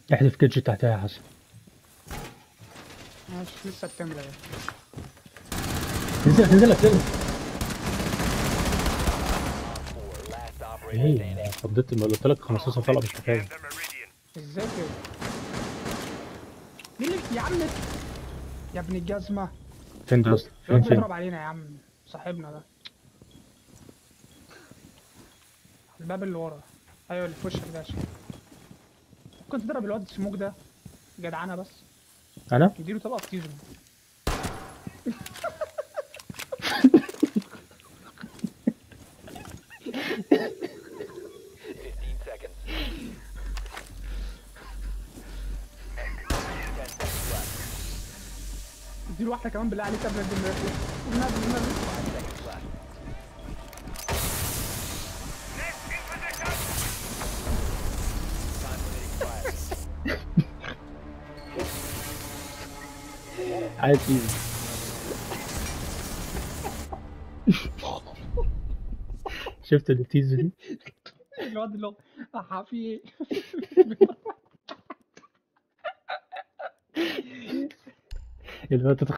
احذف كيتش تحتها يا حسن ماشي لسه بتعمل ايه انزل انزل انزل Four, last operator ايه standing. فضيت ما قلت لك 15 طلقه مش كفايه ازاي كده مين اللي يا عم يا ابن الجزمه فين ده اصلا فين الواد فين بيضرب علينا يا عم صاحبنا ده الباب اللي ورا ايوه اللي في وشك ده عشان ممكن تضرب الواد السموك ده جدعانه بس انا اديله طبقه تيزو Fifteen seconds. Ten seconds left. اديله واحده كمان بالله عليك قبل الجيم يخلص النبي النبي Five seconds left. Time limit expired. عايز ايزي شفت التيزو دي الواد اللي هو احا في ايه اللي هو